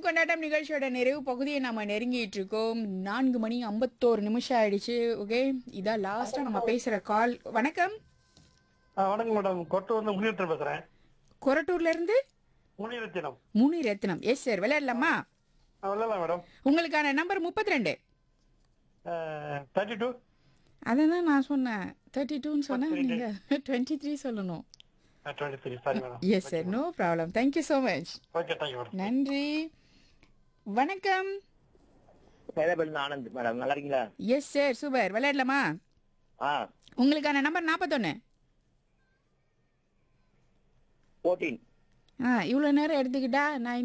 கொண்டாட்டம் நிகழ்ச்சியோட நிறைவு பகுதியை நம்ம நெருங்கிட்டு இருக்கோம் நான்கு மணி ஐம்பத்தோரு நிமிஷம் ஆயிடுச்சு ஓகே இதான் லாஸ்டா நம்ம பேசுற கால் வணக்கம் ஆ, வணக்கம் மேடம் கொட்டூர்ல முனியரத்தினம் பேசுறேன் கொரட்டூர்ல இருந்து முனியரத்தினம் முனி ரத்னம் எஸ் சார் விளையாடலாமா விளையாடலாம் மேடம் உங்களுக்கான நம்பர் முப்பத்தி ரெண்டு தேர்ட்டி டூ அதான் நான் சொன்னேன் தேர்ட்டி டூன்னு சொன்னேன் நீங்க டுவெண்ட்டி த்ரீ சொல்லணும் twenty three sorry madam yes sir no problem thank you so much okay thank you madam நன்றி வணக்கம் சேதப்பள்ளி ஆனந்த் மேடம் நல்லா இருக்கீங்களா எஸ் சார் சூப்பர் விளையாடலாமா ஆ உங்களுக்கான நம்பர் நாற்பத்தொன்னு ஃபோர்டீன் ஆ இவ்வளோ நேரம் எடுத்துக்கிட்டா நான்